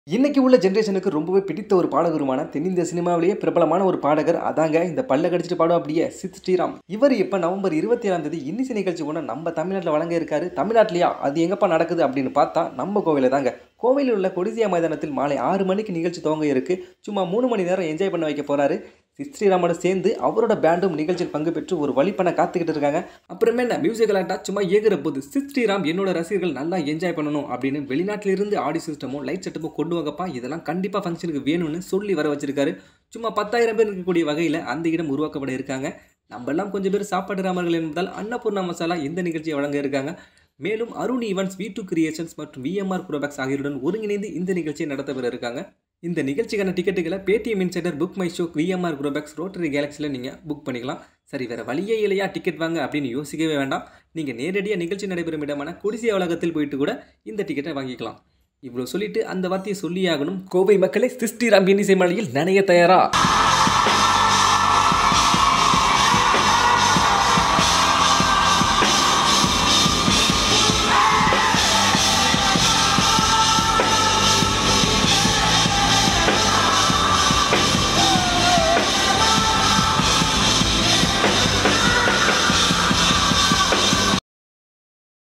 இன்னைக்கு உள்ள ஜென்ரேஷனுக்கு ரொம்பவே பிடித்த ஒரு பாடகருமான தென்னிந்திய சினிமாவிலேயே பிரபலமான ஒரு பாடகர் அதாங்க இந்த பல்ல கடிச்சிட்டு பாடும் அப்படியே சித் ஸ்ரீராம் இவர் இப்போ நவம்பர் இருபத்தி ஏழாம் தேதி இன்னிசை நிகழ்ச்சி ஒன்று நம்ம தமிழ்நாட்டில் வழங்க இருக்காரு தமிழ்நாட்டிலையா அது எங்கப்பா நடக்குது அப்படின்னு பார்த்தா நம்ம கோவில தாங்க கோவையில் உள்ள கொடிசியா மைதானத்தில் மாலை ஆறு மணிக்கு நிகழ்ச்சி துவங்க இருக்கு சும்மா மூணு மணி நேரம் என்ஜாய் பண்ண வைக்க போறாரு சித் ஸ்ரீராமோட சேர்ந்து அவரோட பேண்டும் நிகழ்ச்சியில் பங்கு பெற்று ஒரு வழி பண்ண காத்துக்கிட்டு இருக்காங்க அப்புறமே என்ன மியூசிக் விளாண்டா சும்மா ஏகுற போது சித் ஸ்ரீராம் என்னோட ரசிகர்கள் நல்லா என்ஜாய் பண்ணணும் அப்படின்னு வெளிநாட்டில இருந்து ஆடி சிஸ்டமும் லைட் செட்டமும் கொண்டு வாங்கப்பா இதெல்லாம் கண்டிப்பாக ஃபங்க்ஷனுக்கு வேணும்னு சொல்லி வர வச்சிருக்காரு சும்மா பத்தாயிரம் பேர் இருக்கக்கூடிய வகையில் அந்த இடம் உருவாக்கப்பட இருக்காங்க நம்ம எல்லாம் கொஞ்சம் பேர் சாப்பாடு ராமர்கள் என்பதால் அன்னபூர்ணா மசாலா இந்த நிகழ்ச்சியை வழங்க இருக்காங்க மேலும் Arun events V two creations மற்றும் விஎம்ஆர் ப்ரோபேக்ஸ் ஆகியோருடன் ஒருங்கிணைந்து இந்த நிகழ்ச்சியை நடத்தப்பெற இருக்காங்க இந்த நிகழ்ச்சிக்கான டிக்கெட்டுகளை Paytm insider book my show V M R குரோபேக்ஸ் ரோட்டரி கேலக்ஸியில் நீங்கள் புக் பண்ணிக்கலாம் சரி வேறு வழியே இல்லையா டிக்கெட் வாங்க அப்படின்னு யோசிக்கவே வேண்டாம் நீங்கள் நேரடியாக நிகழ்ச்சி நடைபெறும் இடமான கொடிசிய உலகத்தில் போயிட்டு கூட இந்த டிக்கெட்டை வாங்கிக்கலாம் இவ்வளோ சொல்லிட்டு அந்த வார்த்தையை சொல்லியாகணும் கோவை மக்களை சிஸ்டி ராம் இன்னிசை மலையில் நனைய தயாரா